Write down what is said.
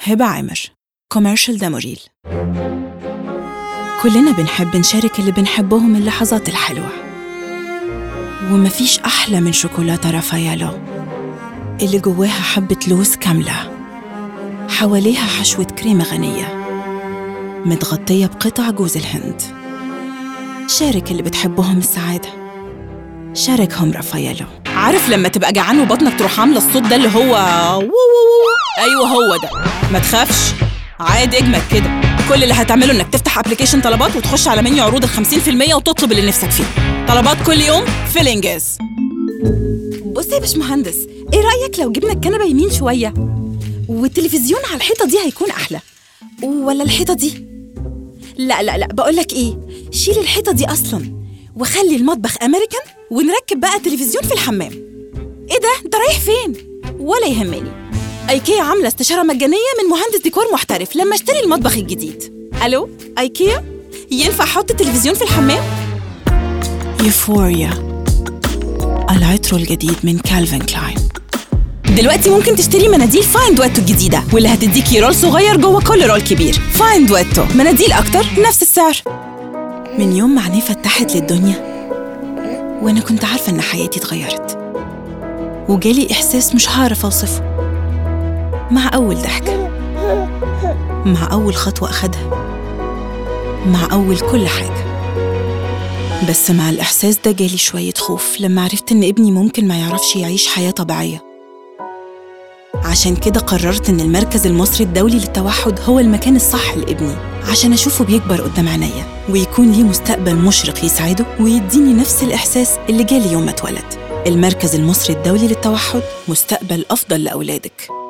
هبة عامر كوميرشال داموريل كلنا بنحب نشارك اللي بنحبهم اللحظات الحلوة ومفيش أحلى من شوكولاتة رافايالو اللي جواها حبة لوز كاملة حواليها حشوة كريمة غنية متغطية بقطع جوز الهند شارك اللي بتحبهم السعادة شاركهم رافايالو عارف لما تبقى جعان وبطنك تروح عاملة الصوت ده اللي هو وو وو وو أيوه هو ده ما تخافش عادي اجمد كده كل اللي هتعمله انك تفتح ابلكيشن طلبات وتخش على منيو عروض ال 50% وتطلب اللي نفسك فيه طلبات كل يوم في الانجاز بص يا باشمهندس ايه رايك لو جبنا الكنبه يمين شويه والتلفزيون على الحيطه دي هيكون احلى ولا الحيطه دي لا لا لا بقول لك ايه شيل الحيطه دي اصلا وخلي المطبخ امريكان ونركب بقى تلفزيون في الحمام ايه ده انت رايح فين ولا يهمني ايكيا عامله استشاره مجانيه من مهندس ديكور محترف لما اشتري المطبخ الجديد الو ايكيا ينفع احط التلفزيون في الحمام يوفوريا العطر الجديد من كالفين كلاين دلوقتي ممكن تشتري مناديل فاين دويتو الجديدة واللي هتديكي رول صغير جوه كل رول كبير فاين دويتو مناديل أكتر نفس السعر من يوم ما عينيه فتحت للدنيا وأنا كنت عارفة إن حياتي اتغيرت وجالي إحساس مش هعرف أوصفه مع أول ضحكة مع أول خطوة أخدها مع أول كل حاجة بس مع الإحساس ده جالي شوية خوف لما عرفت إن ابني ممكن ما يعرفش يعيش حياة طبيعية عشان كده قررت إن المركز المصري الدولي للتوحد هو المكان الصح لابني عشان أشوفه بيكبر قدام عينيا ويكون ليه مستقبل مشرق يسعده ويديني نفس الإحساس اللي جالي يوم ما اتولد المركز المصري الدولي للتوحد مستقبل أفضل لأولادك